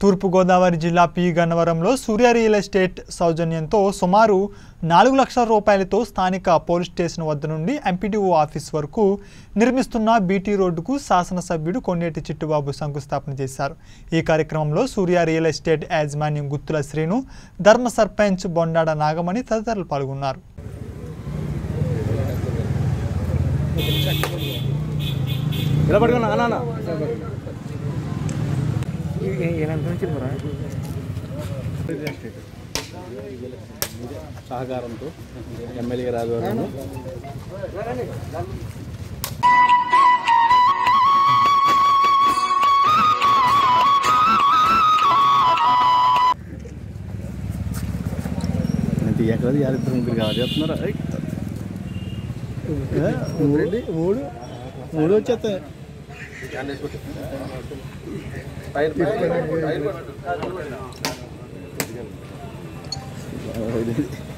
తూర్పుగోదావరి జిల్లా పి గన్నవరంలో సూర్య real estate సౌజన్యంతో సుమారు నాలుగు లక్షల రూపాయలతో స్థానిక పోలీస్ స్టేషన్ వద్ద నుండి ఎంపీడీఓ ఆఫీస్ వరకు నిర్మిస్తున్న బీటీ రోడ్డుకు శాసనసభ్యుడు కొండేటి చిట్టుబాబు శంకుస్థాపన చేశారు ఈ కార్యక్రమంలో సూర్య రియల్ ఎస్టేట్ యాజమాన్యం గుత్తుల శ్రీను ధర్మ సర్పంచ్ బొండాడ నాగమణి తదితరులు పాల్గొన్నారు ఇలా పట్టుకున్నా అన్న సహకారంతో ఎమ్మెల్యే గారి ఆధ్వర్యంలో అంటే ఎక్కడ యారిద్దరు ముగ్గురు కావాలి చెప్తున్నారా ఏయ్. ఏ, మూడు మూడు మూడు వచ్చేస్తాయి ఇది